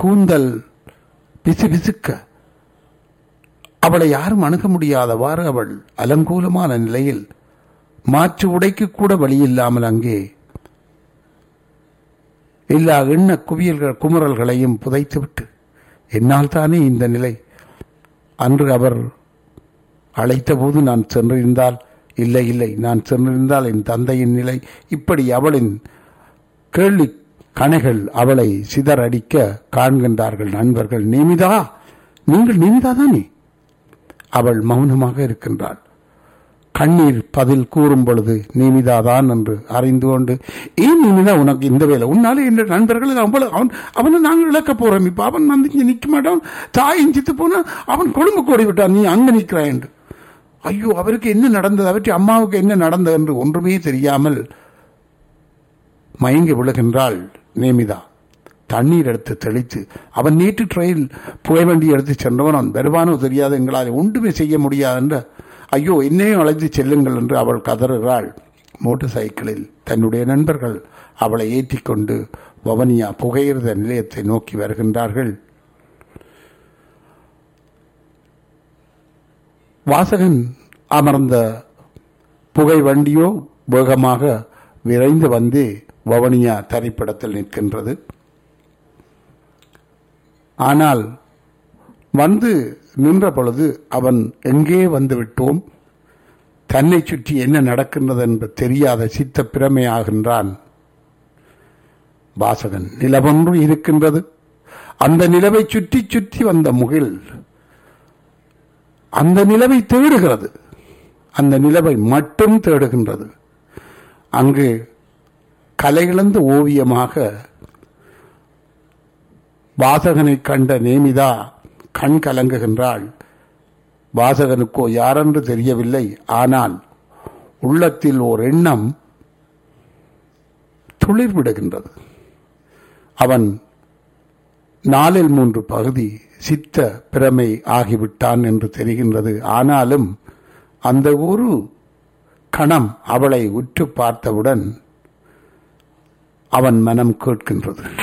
கூந்தல் பிசுபிசுக்க அவளை யாரும் அணுக முடியாதவாறு அவள் அலங்கூலமான நிலையில் மாற்று உடைக்கு கூட வழியில்லாமல் அங்கே எல்லா எண்ண குவியல்கள் குமுறல்களையும் புதைத்துவிட்டு என்னால் தானே இந்த நிலை அன்று அவர் அழைத்தபோது நான் சென்றிருந்தால் இல்லை இல்லை நான் சென்றிருந்தால் என் தந்தையின் நிலை இப்படி அவளின் கேள்வி கணைகள் அவளை சிதறடிக்க காண்கின்றார்கள் நண்பர்கள் நிமிதா நீங்கள் நிமிதா தானே அவள் மௌனமாக இருக்கின்றாள் கண்ணீர் பதில் கூறும் பொழுது நிமிதாதான் என்று அறிந்து கொண்டு ஏன் நிமிதா உனக்கு இந்த வேலை உன்னாலே என்ற நண்பர்கள் அவன் அவன் அவனை நாங்கள் இழக்க போறோம் இப்ப அவன் வந்து இங்க நிக்க மாட்டான் தாயின் சித்து போனா அவன் கொழும்பு கோடி விட்டான் நீ அங்க நிற்கிறாய் என்று ஐயோ அவருக்கு என்ன நடந்தது அவற்றை அம்மாவுக்கு என்ன நடந்தது என்று ஒன்றுமே தெரியாமல் மயங்கி விழுகின்றாள் நேமிதா தண்ணீர் எடுத்து தெளித்து அவன் நேற்று ட்ரெயில் புகைவண்டி எடுத்து சென்றவன் அவன் வருவானோ தெரியாது எங்களால் ஒன்றுமே செய்ய முடியாது என்று ஐயோ என்னையும் அழைத்து செல்லுங்கள் என்று அவள் கதறுகிறாள் மோட்டார் சைக்கிளில் தன்னுடைய நண்பர்கள் அவளை ஏற்றிக்கொண்டு வவனியா புகையிரத நிலையத்தை நோக்கி வருகின்றார்கள் வாசகன் அமர்ந்த புகை வண்டியோ வேகமாக விரைந்து வந்து வவனியா தரைப்படத்தில் நிற்கின்றது ஆனால் வந்து நின்ற பொழுது அவன் எங்கே வந்து விட்டோம் தன்னை சுற்றி என்ன நடக்கின்றது என்று தெரியாத சித்த பிரமையாகின்றான் வாசகன் நிலவொன்று இருக்கின்றது அந்த நிலவை சுற்றி சுற்றி வந்த முகில் அந்த நிலவை தேடுகிறது அந்த நிலவை மட்டும் தேடுகின்றது அங்கு கலையிழந்த ஓவியமாக வாசகனை கண்ட நேமிதா கண் கலங்குகின்றாள் வாசகனுக்கோ யாரென்று தெரியவில்லை ஆனால் உள்ளத்தில் ஓர் எண்ணம் துளிர் விடுகின்றது அவன் நாலில் மூன்று பகுதி சித்த பிரமை ஆகிவிட்டான் என்று தெரிகின்றது ஆனாலும் அந்த ஒரு கணம் அவளை உற்று பார்த்தவுடன் அவன் மனம் கேட்கின்றது